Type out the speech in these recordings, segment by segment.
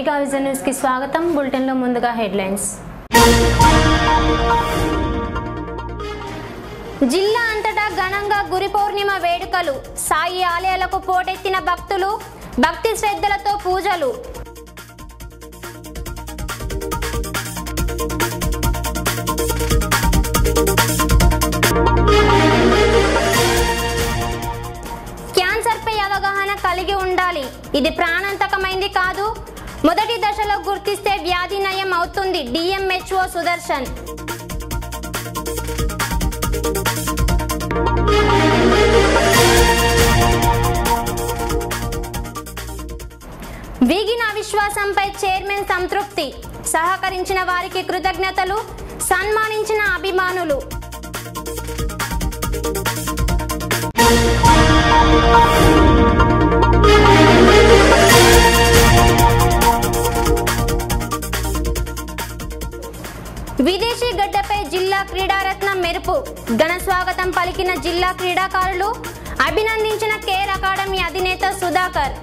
mega vision news కి స్వాగతం bulletin లో ముందుగా హెడ్లైన్స్ జిల్లా అంతటా ఘనంగా గురి పౌర్ణిమ వేడుకలు సాయి ఆలయాలకు పోటెత్తిన భక్తులు భక్తి శ్రద్ధలతో పూజలు క్యాన్సర్పై అవగాహన కలిగి ఉండాలి ఇది ప్రాణాంతకమైంది కాదు మొదటి దశలో గుర్తిస్తే వ్యాధి నయం అవుతుంది డిఎంహెచ్ఓ సుదర్శన్ వీగిన అవిశ్వాసంపై చైర్మన్ సంతృప్తి సహకరించిన వారికి కృతజ్ఞతలు సన్మానించిన అభిమానులు విదేశీ గడ్డపై జిల్లా క్రీడారత్న మెరుపు ఘన స్వాగతం పలికిన జిల్లా క్రీడాకారులు అభినందించిన కేర్ అకాడమీ అధినేత సుధాకర్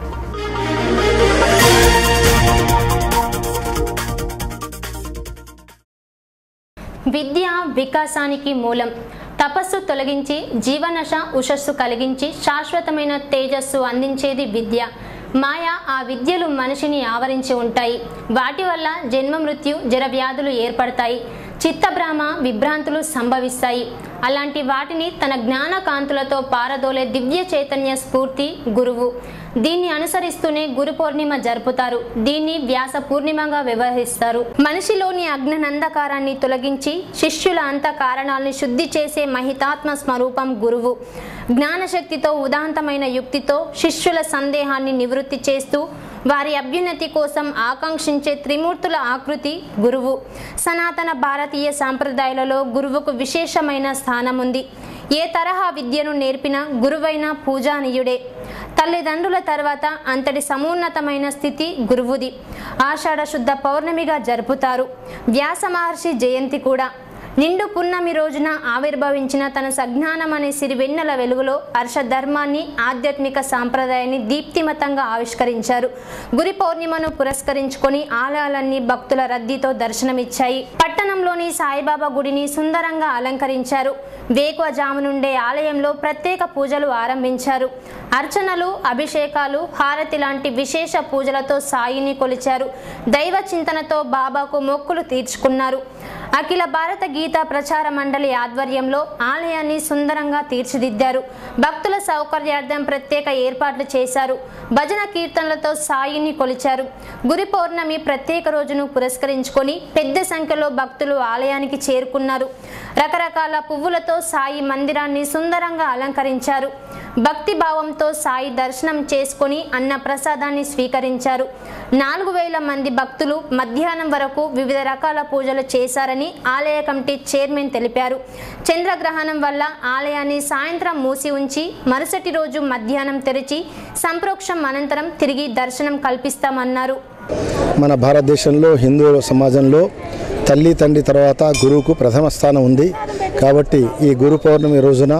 విద్య వికాసానికి మూలం తపస్సు తొలగించి జీవనశ ఉషస్సు కలిగించి శాశ్వతమైన తేజస్సు అందించేది విద్య మాయ ఆ విద్యలు మనిషిని ఆవరించి ఉంటాయి వాటి వల్ల జన్మ మృత్యు జర వ్యాధులు ఏర్పడతాయి చిత్తభ్రామ విభ్రాంతులు సంభవిస్తాయి అలాంటి వాటిని తన జ్ఞాన కాంతులతో పారదోలే దివ్య చైతన్య స్ఫూర్తి గురువు దీన్ని అనుసరిస్తూనే గురు పౌర్ణిమ జరుపుతారు దీన్ని వ్యాస పూర్ణిమగా వ్యవహరిస్తారు మనిషిలోని అజ్ఞనందకారాన్ని తొలగించి శిష్యుల అంత కారణాలని శుద్ధి చేసే మహితాత్మ స్వరూపం గురువు జ్ఞానశక్తితో ఉదాంతమైన యుక్తితో శిష్యుల సందేహాన్ని నివృత్తి చేస్తూ వారి అభ్యున్నతి కోసం ఆకాంక్షించే త్రిమూర్తుల ఆకృతి గురువు సనాతన భారతీయ సాంప్రదాయాలలో గురువుకు విశేషమైన స్థానం ఉంది ఏ తరహా విద్యను నేర్పిన గురువైన పూజానీయుడే తల్లిదండ్రుల తర్వాత అంతటి సమున్నతమైన స్థితి గురువుది ఆషాఢ శుద్ధ పౌర్ణమిగా జరుపుతారు వ్యాస మహర్షి జయంతి కూడా నిండు పున్నమి రోజున ఆవిర్భవించిన తన సజ్ఞానం అనే సిరివెన్నెల వెలుగులో హర్ష ధర్మాన్ని ఆధ్యాత్మిక సాంప్రదాయాన్ని దీప్తిమతంగా ఆవిష్కరించారు గురి పౌర్ణిమను పురస్కరించుకొని ఆలయాలన్నీ భక్తుల రద్దీతో దర్శనమిచ్చాయి పట్టణంలోని సాయిబాబా గుడిని సుందరంగా అలంకరించారు వేకువజాము నుండే ఆలయంలో ప్రత్యేక పూజలు ఆరంభించారు అర్చనలు అభిషేకాలు హారతి లాంటి విశేష పూజలతో సాయిని కొలిచారు దైవ చింతనతో బాబాకు మొక్కులు తీర్చుకున్నారు అఖిల భారత గీతా ప్రచార మండలి ఆధ్వర్యంలో ఆలయాన్ని సుందరంగా తీర్చిదిద్దారు భక్తుల సౌకర్యార్థం ప్రత్యేక ఏర్పాట్లు చేశారు భజన కీర్తనలతో సాయిని కొలిచారు గురి పౌర్ణమి ప్రత్యేక రోజును పురస్కరించుకొని పెద్ద సంఖ్యలో భక్తులు ఆలయానికి చేరుకున్నారు రకరకాల పువ్వులతో సాయి మందిరాన్ని సుందరంగా అలంకరించారు భక్తి భావంతో సాయి దర్శనం చేసుకొని అన్న ప్రసాదాన్ని స్వీకరించారు నాలుగు వేల మంది భక్తులు మధ్యాహ్నం వరకు వివిధ రకాల పూజలు చేశారని ఆలయ కమిటీ చైర్మన్ తెలిపారు చంద్రగ్రహణం వల్ల ఆలయాన్ని సాయంత్రం మూసి ఉంచి మరుసటి రోజు మధ్యాహ్నం తెరిచి సంప్రోక్షం అనంతరం తిరిగి దర్శనం కల్పిస్తామన్నారు మన భారతదేశంలో హిందూ సమాజంలో తల్లి తండ్రి తర్వాత గురువుకు ప్రథమ స్థానం ఉంది కాబట్టి ఈ గురు పౌర్ణమి రోజున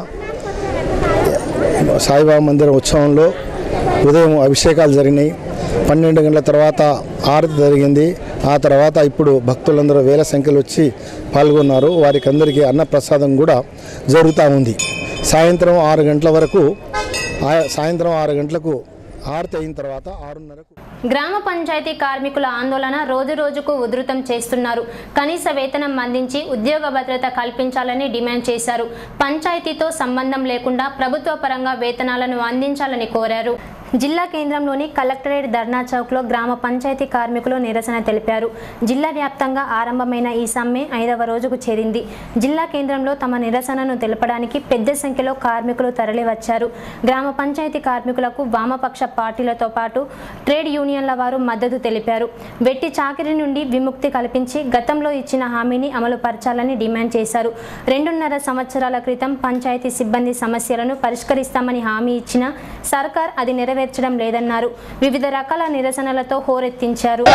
సాయిబాబా మందిరం ఉత్సవంలో ఉదయం అభిషేకాలు జరిగినాయి పన్నెండు గంటల తర్వాత ఆరతి జరిగింది ఆ తర్వాత ఇప్పుడు భక్తులందరూ వేల సంఖ్యలో వచ్చి పాల్గొన్నారు వారికి అందరికీ అన్నప్రసాదం కూడా జరుగుతూ ఉంది సాయంత్రం ఆరు గంటల వరకు ఆ- సాయంత్రం ఆరు గంటలకు ఆరతి అయిన తర్వాత ఆరున్నరకు గ్రామ పంచాయతీ కార్మికుల ఆందోళన రోజు రోజుకు ఉధృతం చేస్తున్నారు కనీస వేతనం అందించి ఉద్యోగ భద్రత కల్పించాలని డిమాండ్ చేశారు పంచాయతీతో సంబంధం లేకుండా ప్రభుత్వ పరంగా వేతనాలను అందించాలని కోరారు జిల్లా కేంద్రంలోని కలెక్టరేట్ ధర్నా చౌక్లో గ్రామ పంచాయతీ కార్మికులు నిరసన తెలిపారు జిల్లా వ్యాప్తంగా ఆరంభమైన ఈ సమ్మె ఐదవ రోజుకు చేరింది జిల్లా కేంద్రంలో తమ నిరసనను తెలపడానికి పెద్ద సంఖ్యలో కార్మికులు తరలివచ్చారు గ్రామ పంచాయతీ కార్మికులకు వామపక్ష పార్టీలతో పాటు ట్రేడ్ యూనియన్ల వారు మద్దతు తెలిపారు వెట్టి చాకిరి నుండి విముక్తి కల్పించి గతంలో ఇచ్చిన హామీని అమలు పరచాలని డిమాండ్ చేశారు రెండున్నర సంవత్సరాల క్రితం పంచాయతీ సిబ్బంది సమస్యలను పరిష్కరిస్తామని హామీ ఇచ్చిన సర్కార్ అది నెరవేర్చడం లేదన్నారు వివిధ రకాల నిరసనలతో హోరెత్తించారు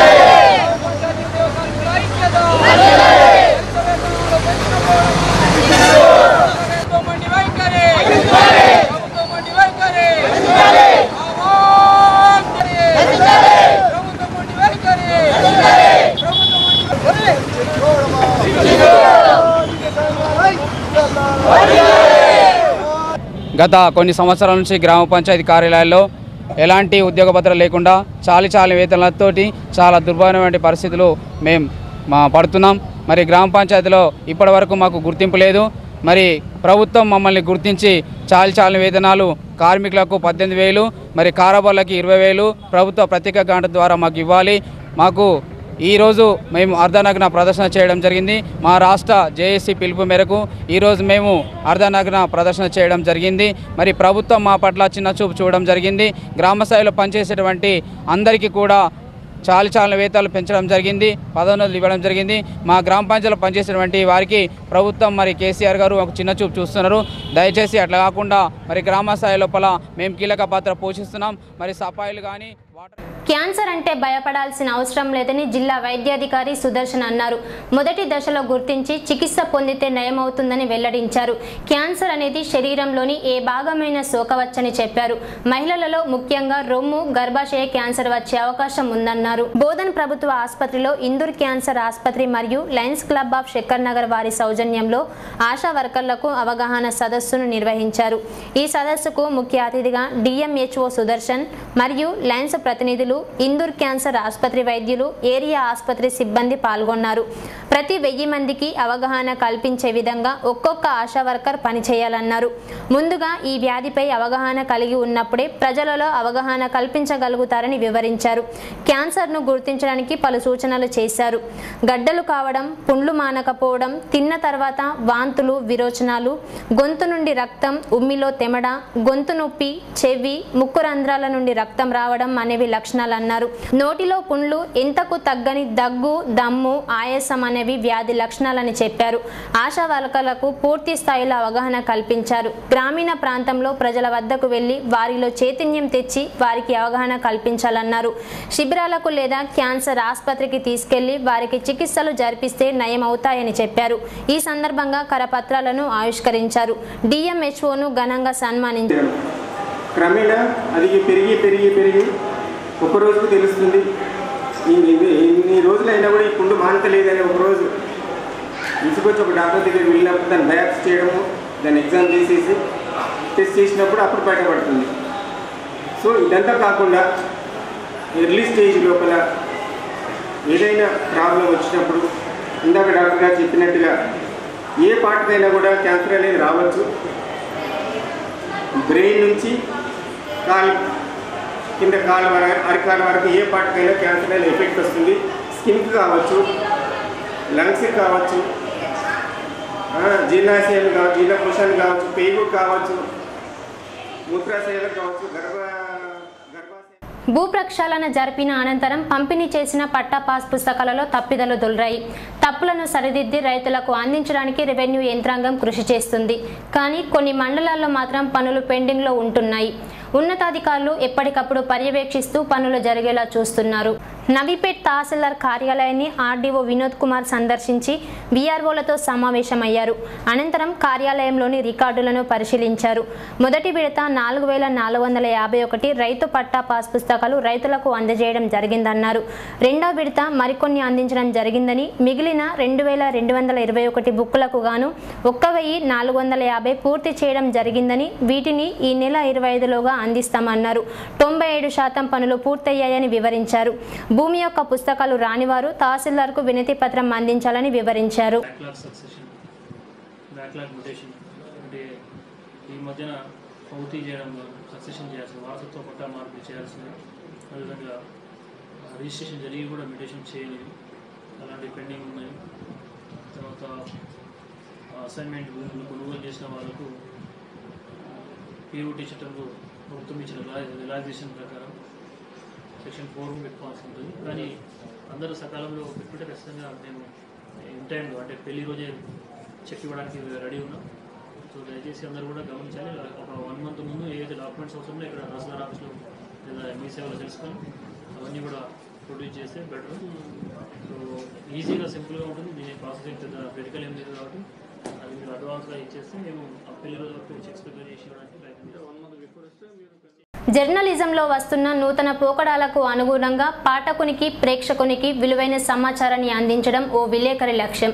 ప్రభుత్వం వైఖరి ప్రభుత్వం వైఖరి ప్రభుత్వం వైఖరి గత కొన్ని సంవత్సరాల నుంచి గ్రామ పంచాయతీ కార్యాలయాల్లో ఎలాంటి ఉద్యోగ భద్రత లేకుండా చాలి చాలి వేతనాలతోటి చాలా దుర్భరమైన పరిస్థితులు మేము మా పడుతున్నాం మరి గ్రామ పంచాయతీలో ఇప్పటి వరకు మాకు గుర్తింపు లేదు మరి ప్రభుత్వం మమ్మల్ని గుర్తించి చాలి చాలి వేతనాలు కార్మికులకు పద్దెనిమిది వేలు మరి కారాబార్లకి ఇరవై వేలు ప్రభుత్వ ప్రత్యేక గంట ద్వారా మాకు ఇవ్వాలి మాకు ఈరోజు మేము అర్ధనగ్న ప్రదర్శన చేయడం జరిగింది మా రాష్ట్ర జేఏసీ పిలుపు మేరకు ఈరోజు మేము అర్ధనగ్న ప్రదర్శన చేయడం జరిగింది మరి ప్రభుత్వం మా పట్ల చిన్న చూపు చూడడం జరిగింది గ్రామ స్థాయిలో పనిచేసేటువంటి అందరికీ కూడా చాలు చాలు వేతనాలు పెంచడం జరిగింది పదోన్నతులు ఇవ్వడం జరిగింది మా గ్రామ పంచాయతీలో పనిచేసినటువంటి వారికి ప్రభుత్వం మరి కేసీఆర్ గారు ఒక చిన్న చూపు చూస్తున్నారు దయచేసి అట్లా కాకుండా మరి గ్రామ స్థాయి లోపల మేము కీలక పాత్ర పోషిస్తున్నాం మరి సఫాయిలు కానీ వాటర్ క్యాన్సర్ అంటే భయపడాల్సిన అవసరం లేదని జిల్లా వైద్యాధికారి సుదర్శన్ అన్నారు మొదటి దశలో గుర్తించి చికిత్స పొందితే నయమవుతుందని వెల్లడించారు క్యాన్సర్ అనేది శరీరంలోని ఏ భాగమైన సోకవచ్చని చెప్పారు మహిళలలో ముఖ్యంగా రొమ్ము గర్భాశయ క్యాన్సర్ వచ్చే అవకాశం ఉందన్నారు బోధన్ ప్రభుత్వ ఆసుపత్రిలో ఇందూర్ క్యాన్సర్ ఆసుపత్రి మరియు Lions Club of Shakkar Nagar వారి సౌజన్యంలో ఆశా వర్కర్లకు అవగాహన సదస్సును నిర్వహించారు ఈ సదస్సుకు ముఖ్య అతిథిగా డిఎంహెచ్ఓ సుదర్శన్ మరియు లయన్స్ ప్రతినిధులు ఇందూర్ క్యాన్సర్ ఆసుపత్రి వైద్యులు ఏరియా ఆసుపత్రి సిబ్బంది పాల్గొన్నారు ప్రతి వెయ్యి మందికి అవగాహన కల్పించే విధంగా ఒక్కొక్క ఆశా వర్కర్ పనిచేయాలన్నారు ముందుగా ఈ వ్యాధిపై అవగాహన కలిగి ఉన్నప్పుడే ప్రజలలో అవగాహన కల్పించగలుగుతారని వివరించారు క్యాన్సర్ను గుర్తించడానికి పలు సూచనలు చేశారు గడ్డలు కావడం పుండ్లు మానకపోవడం తిన్న తర్వాత వాంతులు విరోచనాలు గొంతు నుండి రక్తం ఉమ్మిలో తెమడ గొంతు నొప్పి చెవి ముక్కు రంధ్రాల నుండి రక్తం రావడం అనేవి లక్షణాలు అన్నారు నోటిలో పుండ్లు ఎంతకు తగ్గని దగ్గు దమ్ము ఆయాసం అనేవి వ్యాధి లక్షణాలని చెప్పారు ఆశా వర్కర్లకు పూర్తి స్థాయిలో అవగాహన కల్పించారు గ్రామీణ ప్రాంతంలో ప్రజల వద్దకు వెళ్లి వారిలో చైతన్యం తెచ్చి వారికి అవగాహన కల్పించాలన్నారు శిబిరాలకు లేదా క్యాన్సర్ ఆసుపత్రికి తీసుకెళ్లి వారికి చికిత్సలు జరిపిస్తే నయం అవుతాయని చెప్పారు ఈ సందర్భంగా కరపత్రాలను ఆవిష్కరించారు డిఎంహెచ్ఓను ఘనంగా సన్మానించారు క్రమేణా అది పెరిగి పెరిగి పెరిగి ఒక రోజుకు తెలుస్తుంది ఇన్ని ఇన్ని రోజులైనా కూడా ఈ పుండు మానతలేదని ఒక రోజు తీసుకొచ్చి ఒక డాక్టర్ దగ్గర వెళ్ళినప్పుడు దాన్ని బయాప్స్ చేయడము దాన్ని ఎగ్జామ్ చేసేసి టెస్ట్ చేసినప్పుడు అప్పుడు బయటపడుతుంది సో ఇదంతా కాకుండా ఎర్లీ స్టేజ్ లోపల ఏదైనా ప్రాబ్లం వచ్చినప్పుడు ఇందాక డాక్టర్ గారు చెప్పినట్టుగా ఏ పార్ట్కైనా కూడా క్యాన్సర్ అనేది రావచ్చు బ్రెయిన్ నుంచి కాలు కింద కాలు వర అరికాల వరకు ఏ పార్ట్కైనా క్యాన్సర్ అనే ఎఫెక్ట్ వస్తుంది స్కిన్కి కావచ్చు లంగ్స్కి కావచ్చు ఆ, జీర్ణాశయాలు కావచ్చు జీర్ణకోశాలు కావచ్చు పేగు కావచ్చు మూత్రాశయాలు కావచ్చు గర్భ గర్భాశయ భూ ప్రక్షాళన జరిపిన అనంతరం పంపిణీ చేసిన పట్టా పాస్ పుస్తకాలలో తప్పిదలు దొల్రాయి తప్పులను సరిదిద్ది రైతులకు అందించడానికి రెవెన్యూ యంత్రాంగం కృషి చేస్తుంది కానీ కొన్ని మండలాల్లో మాత్రం పనులు పెండింగ్లో ఉంటున్నాయి ఉన్నతాధికారులు ఎప్పటికప్పుడు పర్యవేక్షిస్తూ పనులు జరిగేలా చూస్తున్నారు నవీపేట్ తహసీల్దార్ కార్యాలయాన్ని ఆర్డీఓ వినోద్ కుమార్ సందర్శించి వీఆర్ఓలతో సమావేశమయ్యారు అనంతరం కార్యాలయంలోని రికార్డులను పరిశీలించారు మొదటి విడత నాలుగు వేల నాలుగు వందల యాభై ఒకటి రైతు పట్టా పాస్ పుస్తకాలు రైతులకు అందజేయడం జరిగిందన్నారు రెండో విడత మరికొన్ని అందించడం జరిగిందని మిగిలిన రెండు వేల రెండు వందల ఇరవై ఒకటి బుక్కులకు గాను ఒక్క వెయ్యి నాలుగు వందల యాభై పూర్తి చేయడం జరిగిందని వీటిని ఈ నెల ఇరవై ఐదులోగా అందిస్తామన్నారు తొంభై ఏడు శాతం పనులు పూర్తయ్యాయని వివరించారు భూమి యొక్క పుస్తకాలు రానివారు తహసీల్దార్కు వినతి పత్రం అందించాలని వివరించారు బ్యాక్లాగ్ సక్సెషన్ బ్యాక్లాగ్ రొటేషన్ అంటే ఈ మధ్యన పౌతి చేయడం సక్సెషన్ చేయాల్సింది వారసత్వ పట్టా మార్పు చేయాల్సింది అదేవిధంగా రిజిస్ట్రేషన్ జరిగి కూడా మెడిటేషన్ చేయలేదు అలాంటి పెండింగ్ ఉన్నాయి తర్వాత అసైన్మెంట్ భూములు కొనుగోలు చేసిన వాళ్ళకు పీఓటీ చట్టంలో ప్రభుత్వం ఇచ్చిన రిలాక్సేషన్ ప్రకారం సెక్షన్ ఫోర్ పెట్టుకోవాల్సి ఉంటుంది కానీ అందరూ సకాలంలో పెట్టుకుంటే ఖచ్చితంగా మేము ఇన్ టైంలో అంటే పెళ్లి రోజే చెక్ ఇవ్వడానికి రెడీ ఉన్నాం సో దయచేసి అందరూ కూడా గమనించాలి ఒక వన్ మంత్ ముందు ఏదైతే డాక్యుమెంట్స్ అవసరమో ఇక్కడ తహసీల్దార్ ఆఫీస్లో లేదా మీ సేవలో తెలుసుకొని అవన్నీ కూడా ప్రొడ్యూస్ చేస్తే బెటర్ సో ఈజీగా సింపుల్గా ఉంటుంది దీని ప్రాసెసింగ్ పెద్ద క్రిటికల్ ఏం లేదు కాబట్టి అది మీరు అడ్వాన్స్గా ఇచ్చేస్తే మేము ఆ పెళ్లి రోజు వరకు చెక్స్ ప్రిపేర్ చేసి ఇవ్వడానికి ప్రయత్నం వన్ మంత్ బిఫోర్ వస్తే మీరు జర్నలిజంలో వస్తున్న నూతన పోకడాలకు అనుగుణంగా పాఠకునికి ప్రేక్షకునికి విలువైన సమాచారాన్ని అందించడం ఓ విలేకరి లక్ష్యం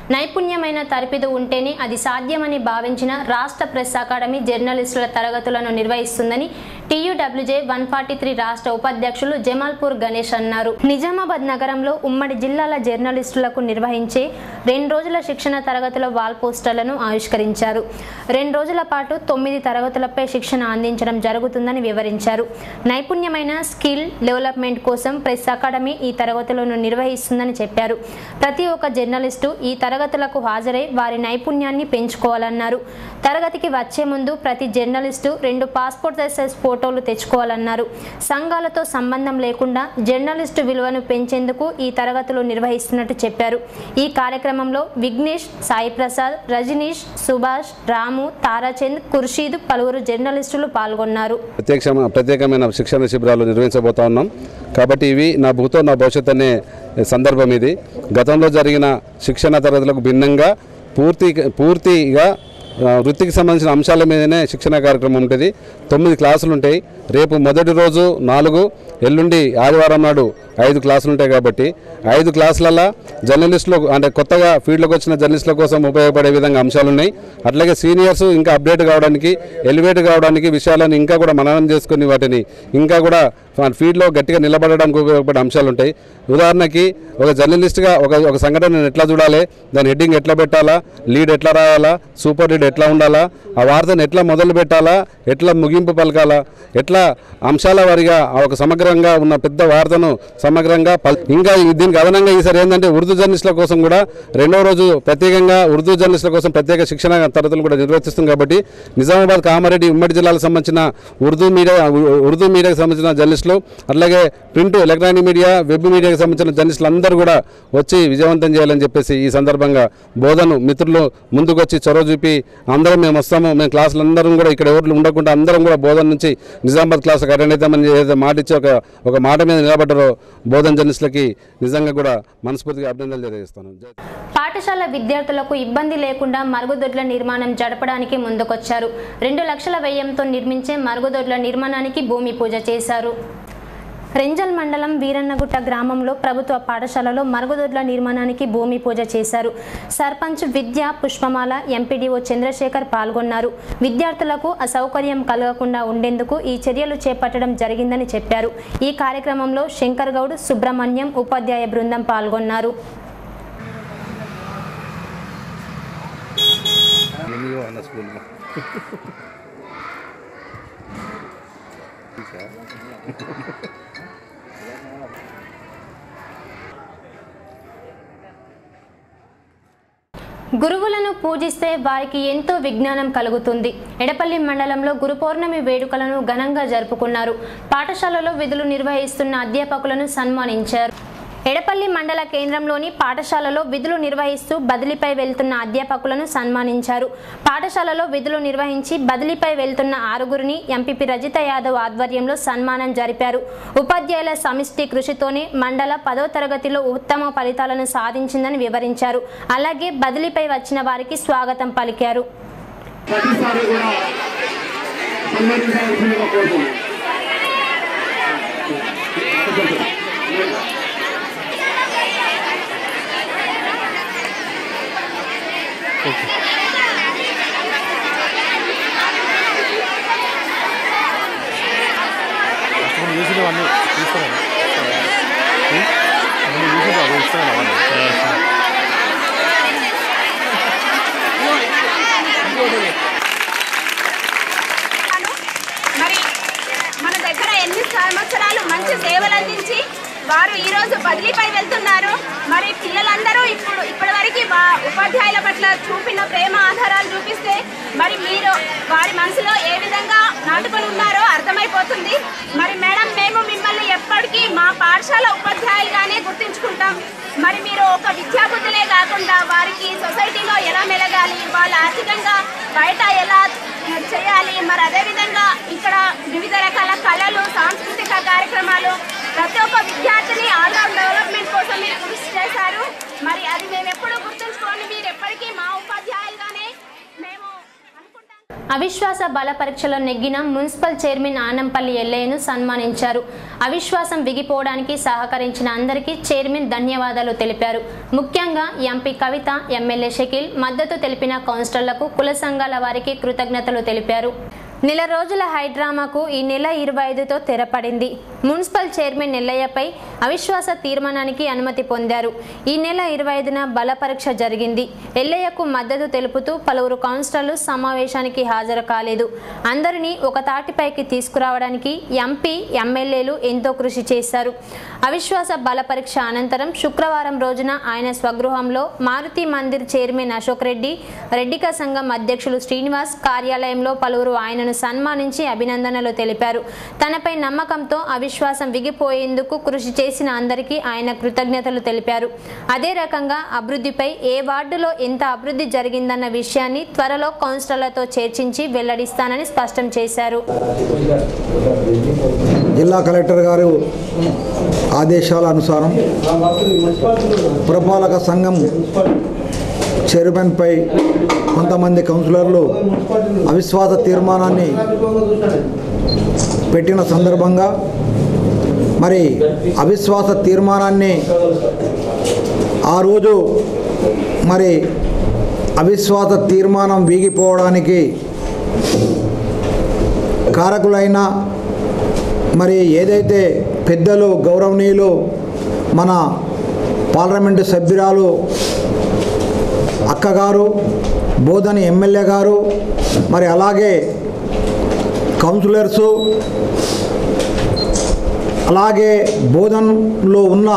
నైపుణ్యమైన తరపిదు ఉంటేనే అది సాధ్యమని భావించిన రాష్ట్ర ప్రెస్ అకాడమీ జర్నలిస్టుల తరగతులను నిర్వహిస్తుందని టీయూడబ్ల్యూజే వన్ ఫార్టీ త్రీ రాష్ట్ర ఉపాధ్యక్షులు జమాల్పూర్ గణేష్ అన్నారు నిజామాబాద్ నగరంలో ఉమ్మడి జిల్లాల జర్నలిస్టులకు నిర్వహించే రెండు రోజుల శిక్షణ తరగతుల వాల్ పోస్టర్లను ఆవిష్కరించారు రెండు రోజుల పాటు తొమ్మిది తరగతులపై శిక్షణ అందించడం జరుగుతుందని వివరించారు నైపుణ్యమైన స్కిల్ డెవలప్మెంట్ కోసం ప్రెస్ అకాడమీ ఈ తరగతులను నిర్వహిస్తుందని చెప్పారు ప్రతి ఒక్క జర్నలిస్టు ఈ తరగతులకు హాజరై వారి నైపుణ్యాన్ని పెంచుకోవాలన్నారు తరగతికి వచ్చే ముందు ప్రతి జర్నలిస్టు రెండు పాస్పోర్ట్ సైజ్ ఫోటోలు తెచ్చుకోవాలన్నారు సంఘాలతో సంబంధం లేకుండా జర్నలిస్టు విలువను పెంచేందుకు ఈ తరగతులు నిర్వహిస్తున్నట్టు చెప్పారు ఈ కార్యక్రమంలో విఘ్నేష్ సాయి ప్రసాద్ రజనీష్ సుభాష్ రాము తారాచంద్ ఖుర్షీద్ పలువురు జర్నలిస్టులు పాల్గొన్నారు ప్రత్యక్ష ప్రత్యేకమైన శిక్షణ శిబిరాలు నిర్వహించబోతా ఉన్నాం కాబట్టి ఇవి నా భూతో నా భవిష్యత్ అనే సందర్భం ఇది గతంలో జరిగిన శిక్షణ తరగతులకు భిన్నంగా పూర్తి పూర్తిగా ఆ, వృత్తికి సంబంధించిన అంశాల మీదనే శిక్షణ కార్యక్రమం ఉంటుంది తొమ్మిది క్లాసులు ఉంటాయి రేపు మొదటి రోజు నాలుగు ఎల్లుండి ఆదివారం నాడు ఐదు క్లాసులు ఉంటాయి కాబట్టి ఐదు క్లాసులలో జర్నలిస్టులు అంటే కొత్తగా ఫీల్డ్లోకి వచ్చిన జర్నలిస్టుల కోసం ఉపయోగపడే విధంగా అంశాలు ఉన్నాయి అట్లాగే సీనియర్స్ ఇంకా అప్డేట్ కావడానికి ఎలివేట్ కావడానికి విషయాలను ఇంకా కూడా మననం చేసుకుని వాటిని ఇంకా కూడా ఫీల్డ్లో గట్టిగా నిలబడడానికి ఉపయోగపడే అంశాలు ఉంటాయి ఉదాహరణకి ఒక జర్నలిస్ట్గా ఒక ఒక సంఘటనను ఎట్లా చూడాలి దాని హెడ్డింగ్ ఎట్లా పెట్టాలా లీడ్ ఎట్లా రాయాలా సూపర్ లీడ్ ఎట్లా ఉండాలా ఆ వార్తను ఎట్లా మొదలు పెట్టాలా ఎట్లా ముగింపు పలకాలా ఎట్లా అంశాల వారిగా ఆ ఒక సమగ్రంగా ఉన్న పెద్ద వార్తను సమగ్రంగా పల్- ఇంకా ఈ- దీనికి అదనంగా ఈసారి ఏంటంటే ఉర్దూ జర్నలిస్టుల కోసం కూడా రెండవ రోజు ప్రత్యేకంగా ఉర్దూ జర్నలిస్టుల కోసం ప్రత్యేక శిక్షణ తరగతులు కూడా నిర్వర్తిస్తుంది కాబట్టి నిజామాబాద్ కామారెడ్డి ఉమ్మడి జిల్లాలకు సంబంధించిన ఉర్దూ మీడియా ఉ- ఉర్దూ మీడియాకు సంబంధించిన జర్నలిస్టులు అట్లాగే ప్రింట్ ఎలక్ట్రానిక్ మీడియా వెబ్ మీడియాకు సంబంధించిన జర్నలిస్టులు అందరూ కూడా వచ్చి విజయవంతం చేయాలని చెప్పేసి ఈ సందర్భంగా బోధను మిత్రులు ముందుకు వచ్చి చొరవ చూపి అందరం మేము వస్తాము మేము క్లాసులు అందరం కూడా ఇక్కడ ఎవరు ఉండకుండా అందరం కూడా బోధన నుంచి నిజామాబాద్ క్లాసులకు అటెండ్ అవుతామని ఏదైతే మాట ఇచ్చి ఒక ఒక మాట మీద నిలబడ్డారో బోధన జర్నలిస్టులకి నిజంగా కూడా మనస్ఫూర్తిగా అభినందనలు తెలియజేస్తాను జై- పాఠశాల విద్యార్థులకు ఇబ్బంది లేకుండా మరుగుదొడ్ల నిర్మాణం జరపడానికి ముందుకొచ్చారు రెండు లక్షల వ్యయంతో నిర్మించే మరుగుదొడ్ల నిర్మాణానికి భూమి పూజ చేశారు రెంజల్ మండలం వీరన్నగుట్ట గ్రామంలో ప్రభుత్వ పాఠశాలలో మరుగుదొడ్ల నిర్మాణానికి భూమి పూజ చేశారు సర్పంచ్ విద్య పుష్పమాల ఎంపీడీఓ చంద్రశేఖర్ పాల్గొన్నారు విద్యార్థులకు అసౌకర్యం కలగకుండా ఉండేందుకు ఈ చర్యలు చేపట్టడం జరిగిందని చెప్పారు ఈ కార్యక్రమంలో శంకర్ గౌడ్ సుబ్రహ్మణ్యం ఉపాధ్యాయ బృందం పాల్గొన్నారు గురువులను పూజిస్తే వారికి ఎంతో విజ్ఞానం కలుగుతుంది ఎడపల్లి మండలంలో గురు పౌర్ణమి వేడుకలను ఘనంగా జరుపుకున్నారు పాఠశాలలో విధులు నిర్వహిస్తున్న అధ్యాపకులను సన్మానించారు ఎడపల్లి మండల కేంద్రంలోని పాఠశాలలో విధులు నిర్వహిస్తూ బదిలీపై వెళ్తున్న అధ్యాపకులను సన్మానించారు పాఠశాలలో విధులు నిర్వహించి బదిలీపై వెళ్తున్న ఆరుగురిని ఎంపీపీ రజిత యాదవ్ ఆధ్వర్యంలో సన్మానం జరిపారు ఉపాధ్యాయుల సమిష్టి కృషితోనే మండల పదో తరగతిలో ఉత్తమ ఫలితాలను సాధించిందని వివరించారు అలాగే బదిలీపై వచ్చిన వారికి స్వాగతం పలికారు ప్రతిసారి కూడా సన్మానించాల్సిందిగా కోరుతున్నాను మరి మన దగ్గర ఎన్ని సంవత్సరాలు మంచి సేవలు అందించి వారు ఈ రోజు బదిలీపై వెళ్తున్నారు మరి పిల్లలందరూ ఇప్పుడు ఇప్పటివరకు వా ఉపాధ్యాయుల పట్ల చూపిన ప్రేమ ఆధారాలు చూపిస్తే మరి మీరు వారి మనసులో ఏ విధంగా నాటుకొని ఉన్నారో అర్థమైపోతుంది మరి మేడం మేము మిమ్మల్ని ఎప్పటికీ మా పాఠశాల ఉపాధ్యాయులుగానే గుర్తించుకుంటాం మరి మీరు ఒక విద్యాబుద్ధులే కాకుండా వారికి సొసైటీలో ఎలా మెలగాలి వాళ్ళ ఆర్థికంగా బయట ఎలా చేయాలి మరి అదేవిధంగా ఇక్కడ వివిధ రకాల కళలు సాంస్కృతిక కార్యక్రమాలు ప్రతి ఒక్క విద్యార్థిని ఆల్రౌండ్ డెవలప్మెంట్ కోసం మీరు కృషి చేశారు మరి అది మేము ఎప్పుడూ గుర్తుంచుకోండి మీరు ఎప్పటికీ మా ఉపాధ్యాయులుగానే మేము అనుకుంటాం అవిశ్వాస బల పరీక్షలో నెగ్గిన మున్సిపల్ చైర్మన్ ఆనంపల్లి ఎల్లయ్యను సన్మానించారు అవిశ్వాసం విగిపోవడానికి సహకరించిన అందరికీ చైర్మన్ ధన్యవాదాలు తెలిపారు ముఖ్యంగా ఎంపీ కవిత ఎమ్మెల్యే షకీల్ మద్దతు తెలిపిన కౌన్సిలర్లకు కుల సంఘాల వారికి కృతజ్ఞతలు తెలిపారు నెల రోజుల హైడ్రామాకు ఈ నెల ఇరవై ఐదుతో తెరపడింది మున్సిపల్ చైర్మన్ ఎల్లయ్యపై అవిశ్వాస తీర్మానానికి అనుమతి పొందారు ఈ నెల ఇరవై ఐదున బల పరీక్ష జరిగింది ఎల్లయ్యకు మద్దతు తెలుపుతూ పలువురు కౌన్సిలర్లు సమావేశానికి హాజరు కాలేదు అందరినీ ఒక తాటిపైకి తీసుకురావడానికి ఎంపీ ఎమ్మెల్యేలు ఎంతో కృషి చేశారు అవిశ్వాస బల పరీక్ష అనంతరం శుక్రవారం రోజున ఆయన స్వగృహంలో మారుతి మందిర్ చైర్మన్ అశోక్ రెడ్డి రెడ్డిక సంఘం అధ్యక్షులు శ్రీనివాస్ కార్యాలయంలో పలువురు ఆయనను సన్మానించి అభినందనలు తెలిపారు తనపై నమ్మకంతో అవిశ్వాసం విగిపోయేందుకు కృషి చేసిన అందరికీ ఆయన కృతజ్ఞతలు తెలిపారు అదే రకంగా అభివృద్ధిపై ఏ వార్డులో ఎంత అభివృద్ధి జరిగిందన్న విషయాన్ని త్వరలో కౌన్సిలర్లతో చర్చించి వెల్లడిస్తానని స్పష్టం చేశారు జిల్లా కలెక్టర్ గారు ఆదేశాల అనుసారం పురపాలక సంఘం చైర్మన్పై కొంతమంది కౌన్సిలర్లు అవిశ్వాస తీర్మానాన్ని పెట్టిన సందర్భంగా మరి అవిశ్వాస తీర్మానాన్ని ఆ రోజు మరి అవిశ్వాస తీర్మానం వీగిపోవడానికి కారకులైన మరి ఏదైతే పెద్దలు గౌరవనీయులు మన పార్లమెంటు సభ్యురాలు అక్కగారు బోధని ఎమ్మెల్యే గారు మరి అలాగే కౌన్సిలర్సు అలాగే బోధన్లో ఉన్న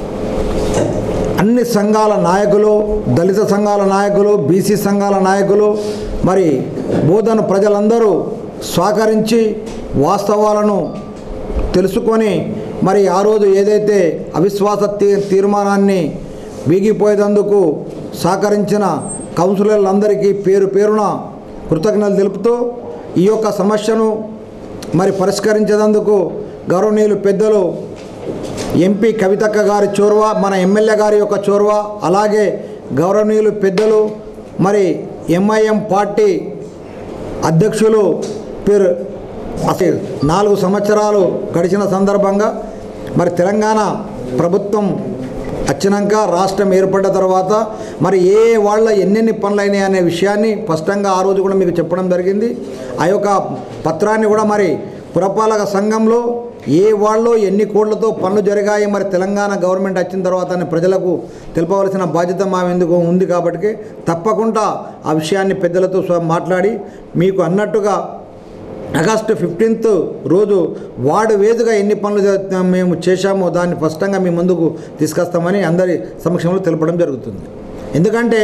అన్ని సంఘాల నాయకులు దళిత సంఘాల నాయకులు బీసీ సంఘాల నాయకులు మరి బోధన ప్రజలందరూ సహకరించి వాస్తవాలను తెలుసుకొని మరి ఆ రోజు ఏదైతే అవిశ్వాస తీ తీర్మానాన్ని వీగిపోయేందుకు సహకరించిన కౌన్సిలర్లందరికీ పేరు పేరున కృతజ్ఞతలు తెలుపుతూ ఈ యొక్క సమస్యను మరి పరిష్కరించేందుకు గౌరవనీయులు పెద్దలు ఎంపీ కవితక్క గారి చొరవ మన ఎమ్మెల్యే గారి యొక్క చొరవ అలాగే గౌరవనీయులు పెద్దలు మరి ఎంఐఎం పార్టీ అధ్యక్షులు పేరు అసలు నాలుగు సంవత్సరాలు గడిచిన సందర్భంగా మరి తెలంగాణ ప్రభుత్వం వచ్చినాక రాష్ట్రం ఏర్పడ్డ తర్వాత మరి ఏ వాళ్ళ ఎన్నెన్ని పనులు అయినాయి అనే విషయాన్ని స్పష్టంగా ఆ రోజు కూడా మీకు చెప్పడం జరిగింది ఆ యొక్క పత్రాన్ని కూడా మరి పురపాలక సంఘంలో ఏ వాళ్ళు ఎన్ని కోట్లతో పనులు జరిగాయి మరి తెలంగాణ గవర్నమెంట్ వచ్చిన తర్వాత అని ప్రజలకు తెలుపవలసిన బాధ్యత మా ఎందుకు ఉంది కాబట్టి తప్పకుండా ఆ విషయాన్ని పెద్దలతో స్వ- మాట్లాడి మీకు అన్నట్టుగా ఆగస్టు ఫిఫ్టీన్త్ రోజు వార్డు వేదిగా ఎన్ని పనులు జ- మేము చేశామో దాన్ని స్పష్టంగా మీ ముందుకు తీసుకొస్తామని అందరి సమక్షంలో తెలపడం జరుగుతుంది ఎందుకంటే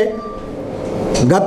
గత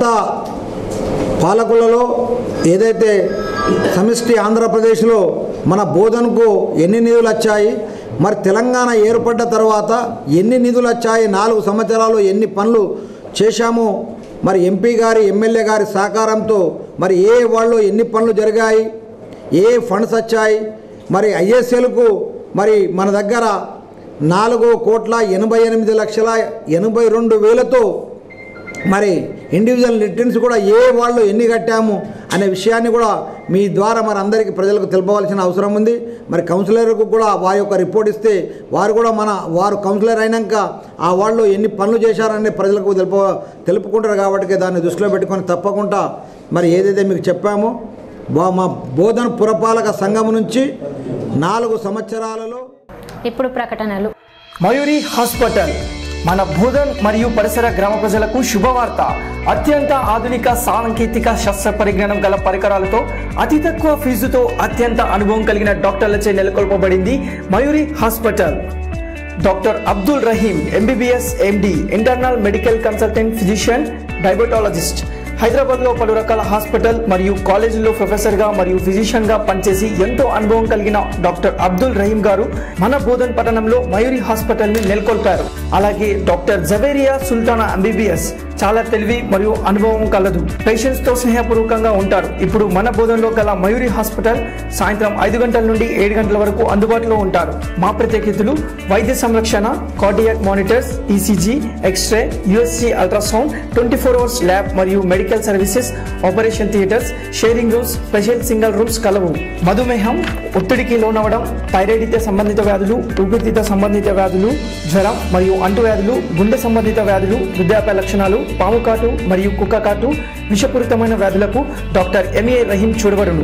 పాలకులలో ఏదైతే సమిష్టి ఆంధ్రప్రదేశ్లో మన బోధనకు ఎన్ని నిధులు వచ్చాయి మరి తెలంగాణ ఏర్పడ్డ తర్వాత ఎన్ని నిధులు వచ్చాయి నాలుగు సంవత్సరాలు ఎన్ని పనులు చేశామో మరి ఎంపీ గారి ఎమ్మెల్యే గారి సహకారంతో మరి ఏ వాళ్ళు ఎన్ని పనులు జరిగాయి ఏ ఫండ్స్ వచ్చాయి మరి ఐఎస్ఎల్కు మరి మన దగ్గర నాలుగు కోట్ల ఎనభై ఎనిమిది లక్షల ఎనభై రెండు వేలతో మరి ఇండివిజువల్ రిటర్న్స్ కూడా ఏ వాళ్ళు ఎన్ని కట్టాము అనే విషయాన్ని కూడా మీ ద్వారా మరి అందరికీ ప్రజలకు తెలుపవలసిన అవసరం ఉంది మరి కౌన్సిలర్కు కూడా వారి యొక్క రిపోర్ట్ ఇస్తే వారు కూడా మన వారు కౌన్సిలర్ అయినాక ఆ వాళ్ళు ఎన్ని పనులు చేశారని ప్రజలకు తెలుప తెలుపుకుంటారు కాబట్టి దాన్ని దృష్టిలో పెట్టుకొని తప్పకుండా మరి ఏదైతే మీకు చెప్పామో బా- మా బోధన పురపాలక సంఘం నుంచి నాలుగు సంవత్సరాలలో ఇప్పుడు ప్రకటనలు మయూరి హాస్పిటల్ మన భూదన్ మరియు పరిసర గ్రామ ప్రజలకు శుభవార్త అత్యంత ఆధునిక సాంకేతిక శస్త్ర పరిజ్ఞానం గల పరికరాలతో అతి తక్కువ ఫీజుతో అత్యంత అనుభవం కలిగిన డాక్టర్లచే నెలకొల్పబడింది Mayuri hospital doctor Abdul Rahim MBBS MD internal medical consultant physician diabetologist హైదరాబాద్లో పలు రకాల హాస్పిటల్ మరియు కాలేజీల్లో ప్రొఫెసర్గా మరియు ఫిజిషియన్గా పనిచేసి ఎంతో అనుభవం కలిగిన డాక్టర్ అబ్దుల్ రహీం గారు మన బోధన్ పట్టణంలో మయూరి హాస్పిటల్ని నెలకొల్పారు అలాగే డాక్టర్ జవేరియా సుల్తానా ఎంబీబీఎస్ చాలా తెలివి మరియు అనుభవం కలదు పేషెంట్స్ తో స్నేహపూర్వకంగా ఉంటారు ఇప్పుడు మన బోధనలో గల మయూరి హాస్పిటల్ సాయంత్రం ఐదు గంటల నుండి ఏడు గంటల వరకు అందుబాటులో ఉంటారు మా ప్రత్యేకతలు వైద్య సంరక్షణ cardiac monitors ECG X-ray USC ultrasound twenty four hours lab మరియు medical medical services operation theatres sharing rooms special single rooms కలవు మధుమేహం ఒత్తిడికి లోనవడం థైరాయిడ్ సంబంధిత వ్యాధులు ఊపిరితిత్త సంబంధిత వ్యాధులు జ్వరం మరియు అంటువ్యాధులు గుండె సంబంధిత వ్యాధులు వృద్ధాప్య లక్షణాలు పాము కాటు మరియు కుక్క కాటు విషపూరితమైన వ్యాధులకు డాక్టర్ ఎంఏ రహీం చూడబడును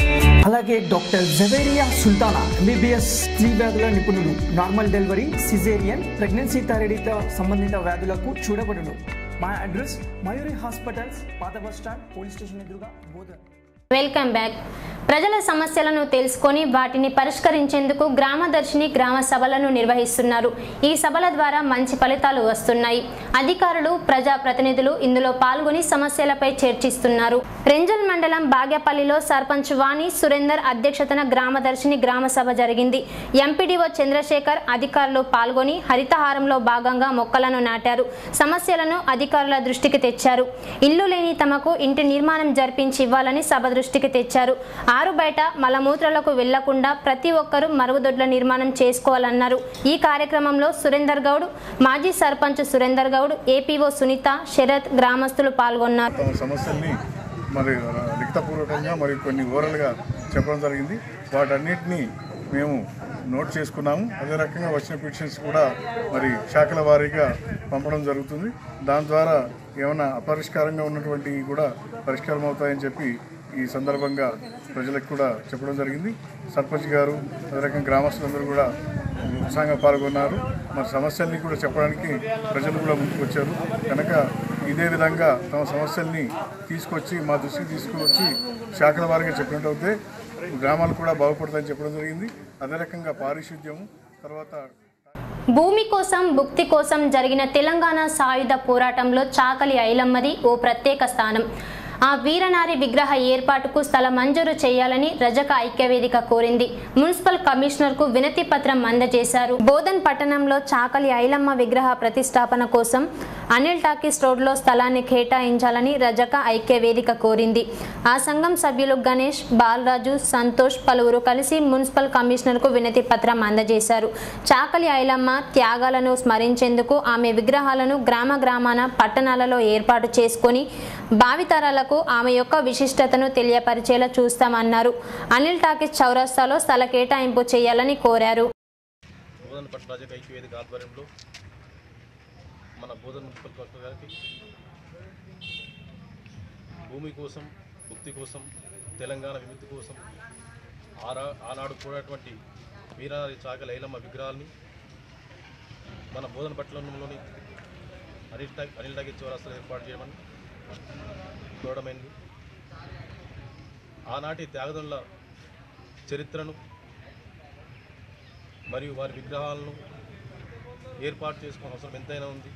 అలాగే డాక్టర్ జవేరియా సుల్తానా ఎంబీబీఎస్ స్త్రీ వ్యాధుల నిపుణులు normal delivery caesarean pregnancy thyroid సంబంధిత వ్యాధులకు చూడబడును మా అడ్రస్ మయూరి హాస్పిటల్స్ పాత బస్ స్టాండ్ పోలీస్ స్టేషన్ ఎదురుగా బోధన్ వెల్కమ్ బ్యాక్ ప్రజల సమస్యలను తెలుసుకొని వాటిని పరిష్కరించేందుకు గ్రామదర్శిని గ్రామ సభలను నిర్వహిస్తున్నారు ఈ సభల ద్వారా మంచి ఫలితాలు వస్తున్నాయి అధికారులు ప్రజా ప్రతినిధులు ఇందులో పాల్గొని సమస్యలపై చర్చిస్తున్నారు రెంజల్ మండలం బాగేపల్లిలో సర్పంచ్ వాణి సురేందర్ అధ్యక్షతన గ్రామదర్శిని గ్రామ సభ జరిగింది ఎంపీడీఓ చంద్రశేఖర్ అధికారులు పాల్గొని హరితహారంలో భాగంగా మొక్కలను నాటారు సమస్యలను అధికారుల దృష్టికి తెచ్చారు ఇల్లు లేని తమకు ఇంటి నిర్మాణం జరిపించి ఇవ్వాలని సభ దృష్టికి తెచ్చారు ఆరు బయట మలమూత్రలకు వెళ్లకుండా ప్రతి ఒక్కరూ మరుగుదొడ్ల నిర్మాణం చేసుకోవాలన్నారు ఈ కార్యక్రమంలో సురేందర్ గౌడ్ మాజీ సర్పంచ్ సురేందర్ గౌడ్ ఏపీఓ సునీత శరత్ గ్రామస్తులు పాల్గొన్నారు తమ సమస్యల్ని మరి లిఖితపూర్వకంగా మరి కొన్ని ఓరల్గా చెప్పడం జరిగింది వాటన్నిటినీ మేము నోట్ చేసుకున్నాము అదే రకంగా వచ్చిన పిటిషన్స్ కూడా మరి శాఖల వారీగా పంపడం జరుగుతుంది దాని ద్వారా ఏమైనా అపరిష్కారంగా ఉన్నటువంటివి కూడా పరిష్కారం అవుతాయని చెప్పి ఈ సందర్భంగా ప్రజలకు కూడా చెప్పడం జరిగింది సర్పంచ్ గారు అదే రకంగా గ్రామస్తులందరూ కూడా ఉత్సాహంగా పాల్గొన్నారు మరి సమస్యల్ని కూడా చెప్పడానికి ప్రజలు కూడా ముందుకు వచ్చారు కనుక ఇదే విధంగా తమ సమస్యల్ని తీసుకొచ్చి మా దృష్టికి తీసుకువచ్చి శాఖల వారిగా చెప్పినట్టు అయితే గ్రామాలు కూడా బాగుపడతాయని చెప్పడం జరిగింది అదే రకంగా పారిశుద్ధ్యం తర్వాత భూమి కోసం భుక్తి కోసం జరిగిన తెలంగాణ సాయుధ పోరాటంలో చాకలి ఐలమ్మది ఓ ప్రత్యేక స్థానం ఆ వీరనారి విగ్రహ ఏర్పాటుకు స్థల మంజూరు చేయాలని రజక ఐక్యవేదిక కోరింది మున్సిపల్ కమిషనర్కు వినతి పత్రం అందజేశారు బోధన్ పట్టణంలో చాకలి ఐలమ్మ విగ్రహ ప్రతిష్టాపన కోసం అనిల్ టాకీస్ రోడ్లో స్థలాన్ని కేటాయించాలని రజక ఐక్యవేదిక కోరింది ఆ సంఘం సభ్యులు గణేష్ బాలరాజు సంతోష్ పలువురు కలిసి మున్సిపల్ కమిషనర్కు వినతి పత్రం అందజేశారు చాకలి ఐలమ్మ త్యాగాలను స్మరించేందుకు ఆమె విగ్రహాలను గ్రామ గ్రామాన పట్టణాలలో ఏర్పాటు చేసుకొని భావితరాలకు ఆమె యొక్క విశిష్టతను తెలియపరిచేలా చూస్తామన్నారు అనిల్ టాకీస్ చౌరస్తాలో స్థల కేటాయింపు చేయాలని కోరారు బోధన పట్ల రాజక ఐక్యవేదిక ఆధ్వర్యంలో మన బోధన మున్సిపల్ కలెక్టర్ గారికి భూమి కోసం భుక్తి కోసం తెలంగాణ విముక్తి కోసం ఆరా ఆనాడు కూడినటువంటి వీరారి చాగల ఐలమ్మ విగ్రహాల్ని మన బోధన పట్టణంలోని అనిల్ టాగ్ అనిల్ టాగి చౌరాస్తాలో ఏర్పాటు చేయమని కోరడమైంది ఆనాటి త్యాగదుల చరిత్రను మరియు వారి విగ్రహాలను ఏర్పాటు చేసుకునే అవసరం ఎంతైనా ఉంది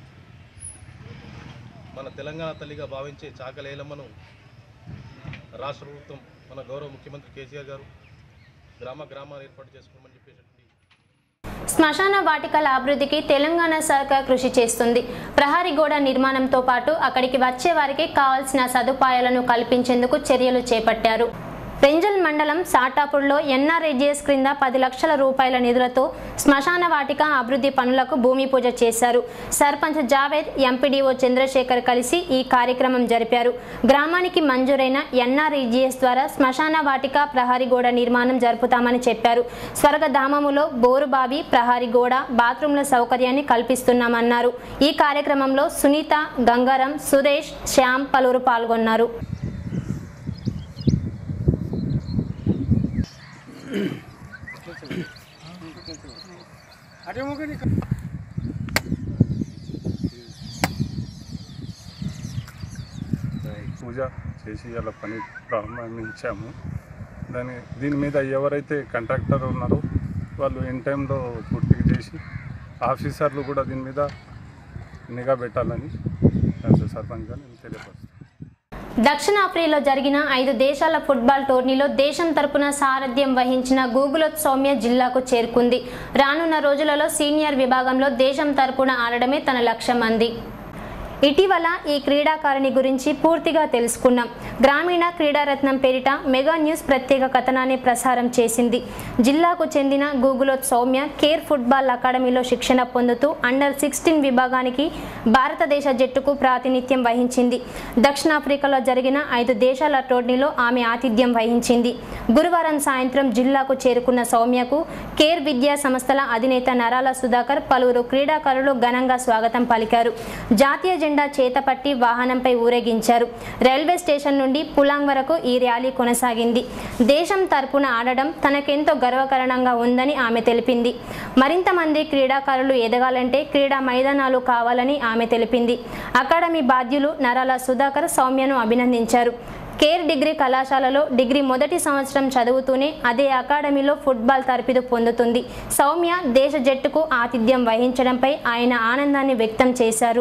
మన తెలంగాణ తల్లిగా భావించే చాకలేలమ్మను రాష్ట్ర ప్రభుత్వం మన గౌరవ ముఖ్యమంత్రి కేసీఆర్ గారు గ్రామ గ్రామాలు ఏర్పాటు చేసుకోమని చెప్పేసి శ్మశాన వాటికల అభివృద్ధికి తెలంగాణ సర్కార్ కృషి చేస్తుంది ప్రహరీ గోడ నిర్మాణంతో పాటు అక్కడికి వచ్చే వారికి కావాల్సిన సదుపాయాలను కల్పించేందుకు చర్యలు చేపట్టారు రెంజల్ మండలం సాటాపూర్లో ఎన్ఆర్ఏజిఎస్ క్రింద పది లక్షల రూపాయల నిధులతో శ్మశాన వాటిక అభివృద్ధి పనులకు భూమి పూజ చేశారు సర్పంచ్ జావేద్ ఎంపీడీఓ చంద్రశేఖర్ కలిసి ఈ కార్యక్రమం జరిపారు గ్రామానికి మంజూరైన ఎన్ఆర్ఈజిఎస్ ద్వారా శ్మశాన వాటిక ప్రహరీ గోడ నిర్మాణం జరుపుతామని చెప్పారు స్వర్గధామములో బోరుబావి ప్రహరీ గోడ బాత్రూంల సౌకర్యాన్ని కల్పిస్తున్నామన్నారు ఈ కార్యక్రమంలో సునీత గంగారం సురేష్ శ్యామ్ పలువురు పాల్గొన్నారు పూజ చేసి అలా పని ప్రారంభించాము దాని దీని మీద ఎవరైతే కాంట్రాక్టర్ ఉన్నారో వాళ్ళు ఇన్ టైంలో పూర్తిగా చేసి ఆఫీసర్లు కూడా దీని మీద నిఘా పెట్టాలని యాజ్ సర్పంచ్గా నేను తెలియపరుస్తాను దక్షిణాఫ్రికాలో జరిగిన ఐదు దేశాల ఫుట్బాల్ టోర్నీలో దేశం తరపున సారథ్యం వహించిన గూగులోత్ సౌమ్య జిల్లాకు చేరుకుంది రానున్న రోజులలో సీనియర్ విభాగంలో దేశం తరపున ఆడడమే తన లక్ష్యం అంది ఇటీవల ఈ క్రీడాకారిణి గురించి పూర్తిగా తెలుసుకున్నాం గ్రామీణ క్రీడారత్నం పేరిట మెగా న్యూస్ ప్రత్యేక కథనాన్ని ప్రసారం చేసింది జిల్లాకు చెందిన గూగులోత్ సౌమ్య కేర్ ఫుట్బాల్ అకాడమీలో శిక్షణ పొందుతూ అండర్ సిక్స్టీన్ విభాగానికి భారతదేశ జట్టుకు ప్రాతినిధ్యం వహించింది దక్షిణాఫ్రికాలో జరిగిన ఐదు దేశాల టోర్నీలో ఆమె ఆతిథ్యం వహించింది గురువారం సాయంత్రం జిల్లాకు చేరుకున్న సౌమ్యకు కేర్ విద్యా సంస్థల అధినేత నరాల సుధాకర్ పలువురు క్రీడాకారులు ఘనంగా స్వాగతం పలికారు జాతీయ జెండా చేతపట్టి వాహనంపై ఊరేగించారు రైల్వే స్టేషన్ నుండి పులాంగ్ వరకు ఈ ర్యాలీ కొనసాగింది దేశం తరపున ఆడడం తనకెంతో గర్వకారణంగా ఉందని ఆమె తెలిపింది మరింత మంది క్రీడాకారులు ఎదగాలంటే క్రీడా మైదానాలు కావాలని ఆమె తెలిపింది అకాడమీ బాధ్యులు నరాల సుధాకర్ సౌమ్యను అభినందించారు కేర్ డిగ్రీ కళాశాలలో డిగ్రీ మొదటి సంవత్సరం చదువుతూనే అదే అకాడమీలో ఫుట్బాల్ తరపిదు పొందుతుంది సౌమ్య దేశ జట్టుకు ఆతిథ్యం వహించడంపై ఆయన ఆనందాన్ని వ్యక్తం చేశారు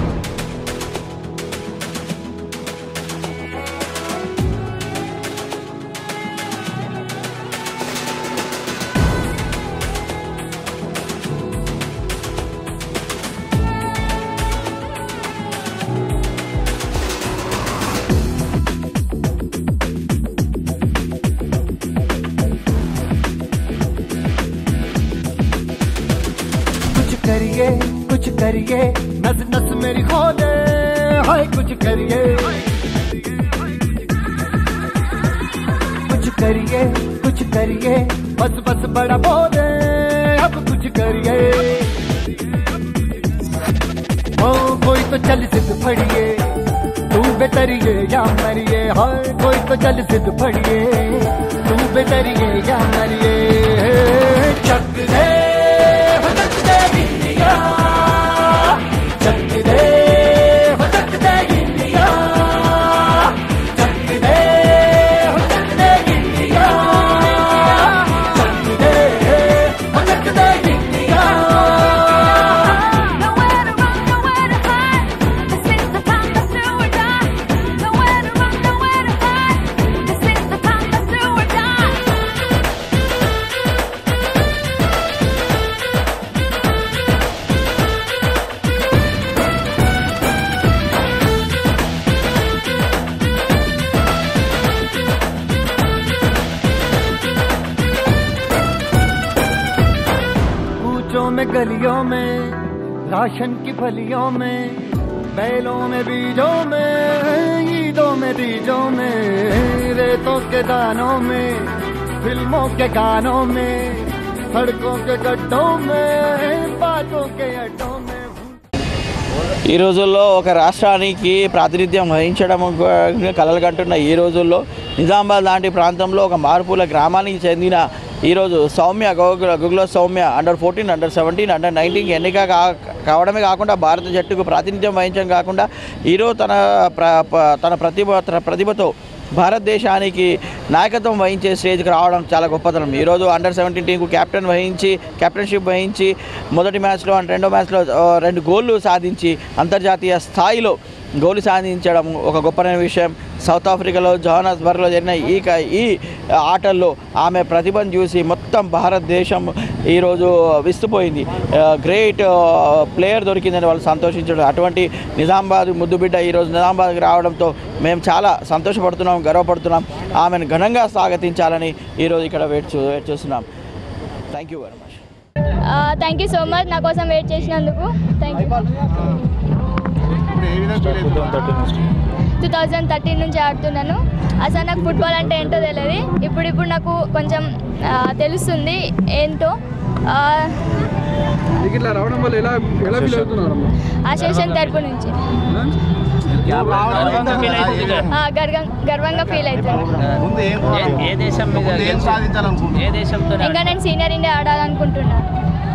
कुछ करिए कुछ करिए नस नस मेरी खोले हाय कुछ करिए कुछ करिए कुछ करिए बस बस बड़ा बोले अब कुछ करिए ओ कोई तो चल सिद्ध फड़िए तू बेतरिए या मरिए हाय कोई तो चल सिद्ध फड़िए तू बेतरिए या मरिए चक दे हो चक दे इंडिया चक दे हो चक दे इंडिया चक दे हो चक दे इंडिया चक दे हो चक दे इंडिया कूचों में गलियों में राशन की फलियों में बैलों में बीजों में ईदों में बीजों में रेतों के दानों में फिल्मों के गानों में सड़कों के गड्ढों में बातों के अड्डों में ఈ రోజుల్లో ఒక రాష్ట్రానికి ప్రాతినిధ్యం వహించడం కలలు కంటున్న ఈ రోజుల్లో నిజామాబాద్ లాంటి ప్రాంతంలో ఒక మార్పుల గ్రామానికి చెందిన ఈరోజు సౌమ్య గోగుల గుగుల Soumya under fourteen under seventeen under నైన్టీన్కి ఎన్నిక కా కావడమే కాకుండా భారత జట్టుకు ప్రాతినిధ్యం వహించడం కాకుండా ఈరోజు తన ప్ర ప- తన ప్రతిభ తన ప్రతిభతో భారతదేశానికి నాయకత్వం వహించే స్టేజ్కి రావడం చాలా గొప్పతనం ఈరోజు అండర్ సెవెంటీన్ టీంకు కెప్టెన్ వహించి కెప్టెన్షిప్ వహించి మొదటి మ్యాచ్లో అండ్ రెండో మ్యాచ్లో ఆ, రెండు గోళ్ళు సాధించి అంతర్జాతీయ స్థాయిలో గోలు సాధించడం ఒక గొప్పమైన విషయం సౌత్ ఆఫ్రికాలో జోహానస్బర్గ్లో జరిగిన ఈ క- ఈ ఆటల్లో ఆమె ప్రతిభను చూసి మొత్తం భారతదేశం ఈరోజు విస్తుపోయింది గ్రేట్ ప్లేయర్ దొరికిందని వాళ్ళు సంతోషించడం అటువంటి నిజామాబాద్ ముద్దుబిడ్డ ఈరోజు నిజామాబాద్కి రావడంతో మేము చాలా సంతోషపడుతున్నాం గర్వపడుతున్నాం ఆమెను ఘనంగా స్వాగతించాలని ఈరోజు ఇక్కడ వెయిట్ చూ వెయిట్ చూస్తున్నాం thank you very much thank you so much నా కోసం వెయిట్ చేసినందుకు thank you two thousand thirteen నుంచి ఆడుతున్నాను అసలు నాకు ఫుట్బాల్ అంటే ఏంటో తెలియదు ఇప్పుడు ఇప్పుడు నాకు కొంచెం ఆ, తెలుస్తుంది ఏంటో ఆ, మీకు ఇట్లా రావడం వల్ల ఎలా ఎలా ఫీల్ అవుతున్నారు అసోసియేషన్ తరపు నుంచి ఆ, గర్వం గర్వంగా ఫీల్ అవుతాను ఏ దేశం మీద ఏ దేశంతో ఇంకా నేను సీనియర్ ఇండియా ఆడాలనుకుంటున్నాను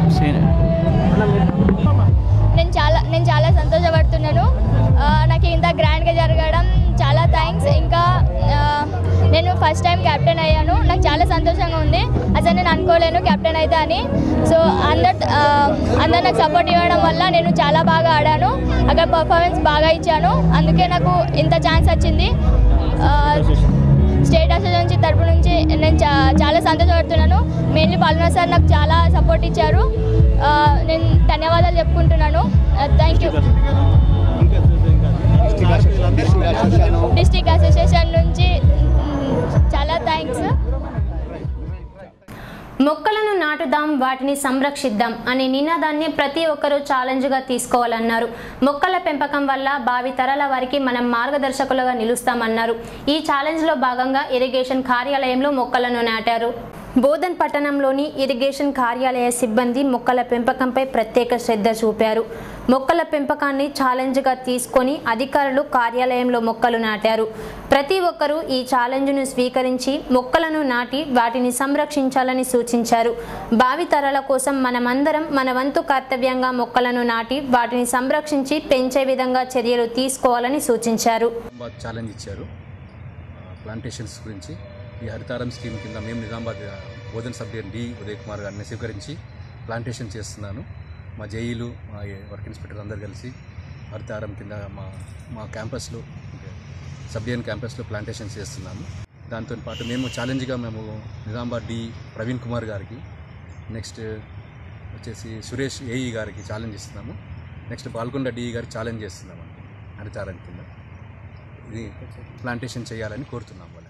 నేను చాలా నేను చాలా సంతోషపడుతున్నాను ఆ, నాకు ఇంత గ్రాండ్గా జరగడం చాలా థ్యాంక్స్ ఇంకా ఆ, నేను ఫస్ట్ టైం కెప్టెన్ అయ్యాను నాకు చాలా సంతోషంగా ఉంది అసలు నేను అనుకోలేను కెప్టెన్ అయితే అని సో అందరు ఆ, అందరు నాకు సపోర్ట్ ఇవ్వడం వల్ల నేను చాలా బాగా ఆడాను అక్కడ పర్ఫార్మెన్స్ బాగా ఇచ్చాను అందుకే నాకు ఇంత ఛాన్స్ వచ్చింది ఆ, స్టేట్ అసోసియేషన్ తరపు నుంచి నేను చా చాలా సంతోషపడుతున్నాను మెయిన్లీ పాల్గొన్న సార్ నాకు చాలా సపోర్ట్ ఇచ్చారు ఆ, నేను ధన్యవాదాలు చెప్పుకుంటున్నాను థ్యాంక్ యూ డిస్టిక్ అసోసియేషన్ నుంచి మ్, చాలా థ్యాంక్స్ మొక్కలను నాటుదాం వాటిని సంరక్షిద్దాం అనే నినాదాన్ని ప్రతి ఒక్కరూ ఛాలెంజ్గా తీసుకోవాలన్నారు మొక్కల పెంపకం వల్ల భావి తరాల వారికి మనం మార్గదర్శకులుగా నిలుస్తామన్నారు ఈ ఛాలెంజ్లో భాగంగా ఇరిగేషన్ కార్యాలయంలో మొక్కలను నాటారు బోధన్ పట్టణంలోని ఇరిగేషన్ కార్యాలయ సిబ్బంది మొక్కల పెంపకంపై ప్రత్యేక శ్రద్ధ చూపారు మొక్కల పెంపకాన్ని ఛాలెంజ్గా తీసుకొని అధికారులు కార్యాలయంలో మొక్కలు నాటారు ప్రతి ఒక్కరూ ఈ ఛాలెంజ్ను స్వీకరించి మొక్కలను నాటి వాటిని సంరక్షించాలని సూచించారు భావితరాల కోసం మనమందరం మన వంతు కర్తవ్యంగా మొక్కలను నాటి వాటిని సంరక్షించి పెంచే విధంగా చర్యలు తీసుకోవాలని సూచించారు నిజామాబాద్ ఛాలెంజ్ ఇచ్చారు ప్లాంటేషన్స్ గురించి ఈ హరితారం స్కీమ్ కింద మేము నిజామాబాద్ బోధన్ సభ్యులు డి ఉదయ్ కుమార్ గారిని స్వీకరించి ప్లాంటేషన్ చేస్తున్నాను మా జేఈలు మా వర్క్ ఇన్స్పెక్టర్ అందరు కలిసి హరితారం కింద మా మా క్యాంపస్లో సబ్డియన్ క్యాంపస్లో ప్లాంటేషన్ చేస్తున్నాము దాంతో పాటు మేము ఛాలెంజ్గా మేము నిజామాబాద్ డి ప్రవీణ్ కుమార్ గారికి నెక్స్ట్ వచ్చేసి సురేష్ ఏఈ గారికి ఛాలెంజ్ ఇస్తున్నాము నెక్స్ట్ బాల్కొండ డిఈ గారికి ఛాలెంజ్ చేస్తున్నాము హరితారం కింద ఇది ప్లాంటేషన్ చేయాలని కోరుతున్నాం వాళ్ళని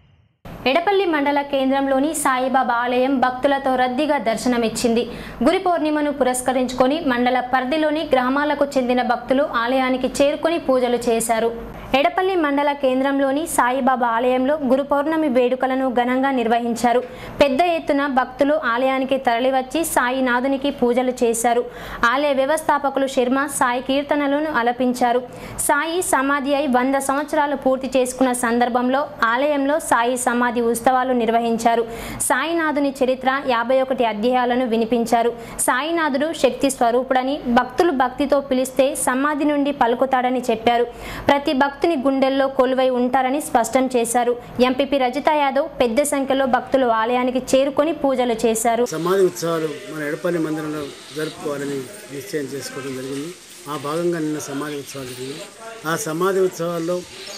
ఎడపల్లి మండల కేంద్రంలోని సాయిబాబా ఆలయం భక్తులతో రద్దీగా దర్శనమిచ్చింది గురి పౌర్ణిమను పురస్కరించుకొని మండల పరిధిలోని గ్రామాలకు చెందిన భక్తులు ఆలయానికి చేరుకొని పూజలు చేశారు ఎడపల్లి మండల కేంద్రంలోని సాయిబాబా ఆలయంలో గురు పౌర్ణమి వేడుకలను ఘనంగా నిర్వహించారు పెద్ద ఎత్తున భక్తులు ఆలయానికి తరలివచ్చి సాయినాథునికి పూజలు చేశారు ఆలయ వ్యవస్థాపకులు శర్మ సాయి కీర్తనలను అలపించారు సాయి సమాధి అయి వంద సంవత్సరాలు పూర్తి చేసుకున్న సందర్భంలో ఆలయంలో సాయి సమాధి ఉత్సవాలు నిర్వహించారు సాయినాథుని చరిత్ర యాభై ఒకటి అధ్యాయాలను వినిపించారు సాయినాథుడు శక్తి స్వరూపుడని భక్తులు భక్తితో పిలిస్తే సమాధి నుండి పలుకుతాడని చెప్పారు ప్రతి భక్తుని గుండెల్లో కొలువై ఉంటారని స్పష్టం చేశారు ఎంపీపీ రజిత యాదవ్ పెద్ద సంఖ్యలో భక్తులు ఆలయానికి చేరుకొని పూజలు చేశారు సమాధి ఉత్సవాలు మన ఎడపల్లి మందిరంలో జరుపుకోవాలని నిశ్చయం చేసుకోవడం జరిగింది ఆ భాగంగా నిన్న సమాధి ఉత్సవాలు జరిగింది ఆ సమాధి ఉత్సవాల్లో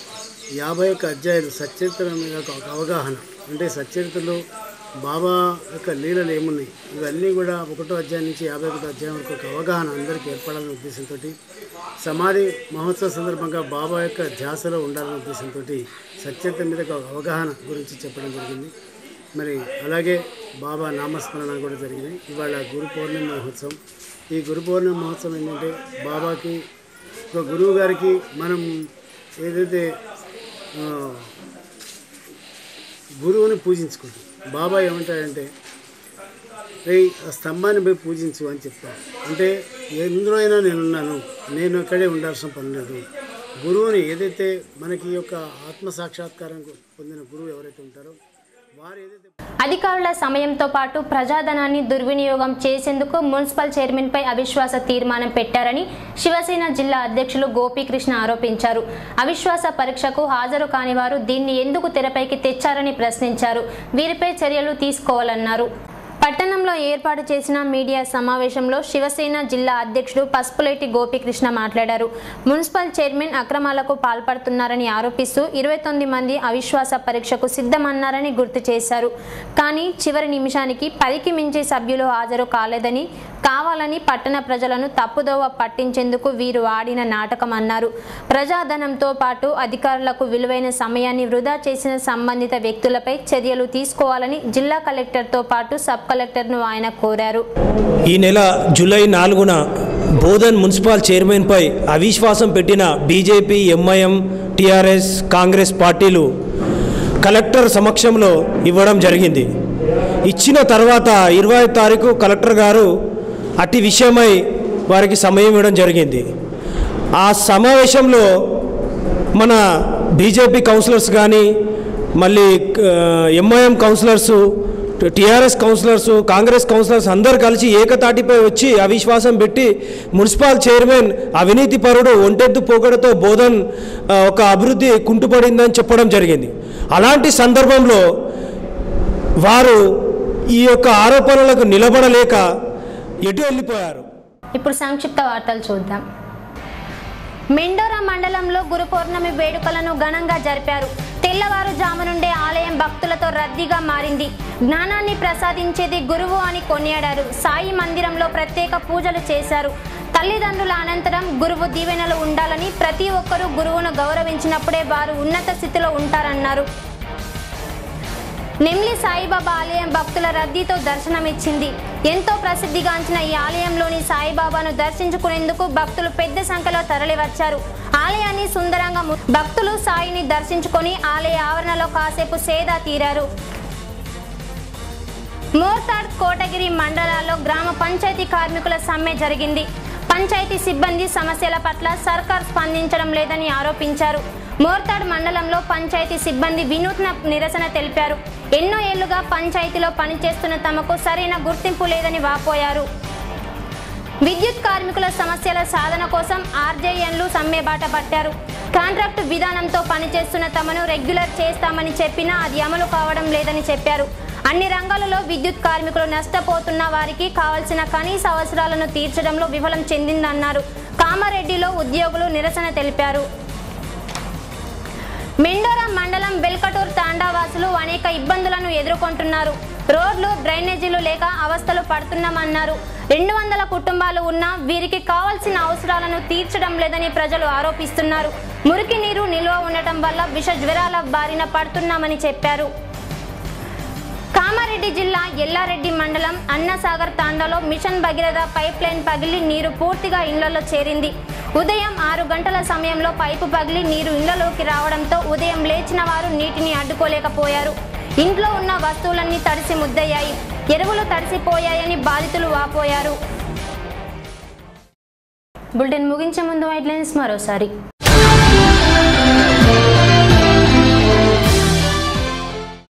యాభై ఒక్క అధ్యాయులు సచరిత్ర మీద ఒక అవగాహన అంటే సచరిత్రలో బాబా యొక్క లీలలు ఏమున్నాయి ఇవన్నీ కూడా ఒకటో అధ్యాయం నుంచి యాభై ఒకటో అధ్యాయం వరకు ఒక అవగాహన అందరికీ ఏర్పడాలనే ఉద్దేశంతో సమాధి మహోత్సవ సందర్భంగా బాబా యొక్క ధ్యాసలో ఉండాలనే ఉద్దేశంతో సచరిత్ర మీద ఒక అవగాహన గురించి చెప్పడం జరిగింది మరి అలాగే బాబా నామస్మరణ కూడా జరిగింది ఇవాళ గురు పౌర్ణమి మహోత్సవం ఈ గురు పౌర్ణమి మహోత్సవం ఏంటంటే బాబాకి ఒక గురువు గారికి మనం ఏదైతే ఆ, గురువుని పూజించుకుంటాం బాబా ఏమంటాడంటే రేయ్ ఆ స్తంభాన్ని పోయి పూజించు అని చెప్తాను అంటే ఎందులో అయినా నేనున్నాను నేను అక్కడే ఉండాల్సిన పని లేదు గురువుని ఏదైతే మనకి ఈ యొక్క ఆత్మ సాక్షాత్కారం పొందిన గురువు ఎవరైతే ఉంటారో వారు ఏదైతే అధికారుల సమయంతో పాటు ప్రజాధనాన్ని దుర్వినియోగం చేసేందుకు మున్సిపల్ చైర్మన్పై అవిశ్వాస తీర్మానం పెట్టారని శివసేన జిల్లా అధ్యక్షులు గోపీకృష్ణ ఆరోపించారు అవిశ్వాస పరీక్షకు హాజరు కాని వారు దీన్ని ఎందుకు తెరపైకి తెచ్చారని ప్రశ్నించారు వీరిపై చర్యలు తీసుకోవాలన్నారు పట్టణంలో ఏర్పాటు చేసిన మీడియా సమావేశంలో శివసేన జిల్లా అధ్యక్షుడు పసుపులేటి గోపీకృష్ణ మాట్లాడారు మున్సిపల్ చైర్మన్ అక్రమాలకు పాల్పడుతున్నారని ఆరోపిస్తూ ఇరవై తొమ్మిది మంది అవిశ్వాస పరీక్షకు సిద్ధమన్నారని గుర్తు చేశారు కానీ చివరి నిమిషానికి పదికి మించి సభ్యులు హాజరు కాలేదని కావాలని పట్టణ ప్రజలను తప్పుదోవ పట్టించేందుకు వీరు ఆడిన నాటకం అన్నారు ప్రజాధనంతో పాటు అధికారులకు విలువైన సమయాన్ని వృధా చేసిన సంబంధిత వ్యక్తులపై చర్యలు తీసుకోవాలని జిల్లా కలెక్టర్తో పాటు సబ్ కలెక్టర్ను ఆయన కోరారు ఈ నెల జూలై నాలుగున బోధన్ మున్సిపల్ చైర్మన్పై అవిశ్వాసం పెట్టిన బీజేపీ ఎంఐఎం టీఆర్ఎస్ కాంగ్రెస్ పార్టీలు కలెక్టర్ సమక్షంలో ఇవ్వడం జరిగింది ఇచ్చిన తర్వాత ఇరవై తారీఖు కలెక్టర్ గారు అట్టి విషయమై వారికి సమయం ఇవ్వడం జరిగింది ఆ సమావేశంలో మన బీజేపీ కౌన్సిలర్స్ కానీ మళ్ళీ MIM councillors TRS councillors Congress councillors అందరు కలిసి ఏకతాటిపై వచ్చి అవిశ్వాసం పెట్టి మున్సిపల్ చైర్మన్ అవినీతి పరుడు ఒంటెద్దు పోగడతో బోధన్ ఆ, ఒక అభివృద్ధి కుంటుపడిందని చెప్పడం జరిగింది అలాంటి సందర్భంలో వారు ఈ యొక్క ఆరోపణలకు నిలబడలేక ఎటు వెళ్ళిపోయారు ఇప్పుడు సంక్షిప్త వార్తలు చూద్దాం మెండోరా మండలంలో గురు పౌర్ణమి వేడుకలను ఘనంగా జరిపారు తెల్లవారుజాము నుండే ఆలయం భక్తులతో రద్దీగా మారింది జ్ఞానాన్ని ప్రసాదించేది గురువు అని కొనియాడారు సాయి మందిరంలో ప్రత్యేక పూజలు చేశారు తల్లిదండ్రుల అనంతరం గురువు దీవెనలు ఉండాలని ప్రతి ఒక్కరూ గురువును గౌరవించినప్పుడే వారు ఉన్నత స్థితిలో ఉంటారన్నారు నెమ్లి సాయిబాబా ఆలయం భక్తుల రద్దీతో దర్శనమిచ్చింది ఎంతో ప్రసిద్ధిగాంచిన ఈ ఆలయంలోని సాయిబాబాను దర్శించుకునేందుకు భక్తులు పెద్ద సంఖ్యలో తరలివచ్చారు ఆలయాన్ని సుందరంగా ము- భక్తులు సాయిని దర్శించుకొని ఆలయ ఆవరణలో కాసేపు సేద తీరారు మోర్తాడ్ కోటగిరి మండలాల్లో గ్రామ పంచాయతీ కార్మికుల సమ్మె జరిగింది పంచాయతీ సిబ్బంది సమస్యల పట్ల సర్కార్ స్పందించడం లేదని ఆరోపించారు మోర్తాడ్ మండలంలో పంచాయతీ సిబ్బంది వినూత్న నిరసన తెలిపారు ఎన్నో ఏళ్లుగా పంచాయతీలో పనిచేస్తున్న తమకు సరైన గుర్తింపు లేదని వాపోయారు విద్యుత్ కార్మికుల సమస్యల సాధన కోసం ఆర్జేఎన్లు సమ్మె బాట పట్టారు కాంట్రాక్టు విధానంతో పనిచేస్తున్న తమను రెగ్యులర్ చేస్తామని చెప్పినా అది అమలు కావడం లేదని చెప్పారు అన్ని రంగాలలో విద్యుత్ కార్మికులు నష్టపోతున్న వారికి కావలసిన కనీస అవసరాలను తీర్చడంలో విఫలం చెందిందన్నారు కామారెడ్డిలో ఉద్యోగులు నిరసన తెలిపారు మెండోరా మండలం బెల్కటూర్ తాండావాసులు అనేక ఇబ్బందులను ఎదుర్కొంటున్నారు రోడ్లు డ్రైనేజీలు లేక అవస్థలు పడుతున్నామన్నారు రెండు వందల కుటుంబాలు ఉన్నా వీరికి కావాల్సిన అవసరాలను తీర్చడం లేదని ప్రజలు ఆరోపిస్తున్నారు మురికి నీరు నిల్వ ఉండటం వల్ల విష జ్వరాల బారిన పడుతున్నామని చెప్పారు కామారెడ్డి జిల్లా ఎల్లారెడ్డి మండలం అన్నసాగర్ తాండాలో మిషన్ భగీరథ పైప్ లైన్ పగిలి నీరు పూర్తిగా ఇళ్లలో చేరింది ఉదయం ఆరు గంటల సమయంలో పైపు పగిలి నీరు ఇళ్లలోకి రావడంతో ఉదయం లేచిన వారు నీటిని అడ్డుకోలేకపోయారు ఇంట్లో ఉన్న వస్తువులన్నీ తడిసి ముద్దయ్యాయి ఎరువులు తడిసిపోయాయని బాధితులు వాపోయారు బులెటిన్ ముగించే ముందు హెడ్లైన్స్ మరోసారి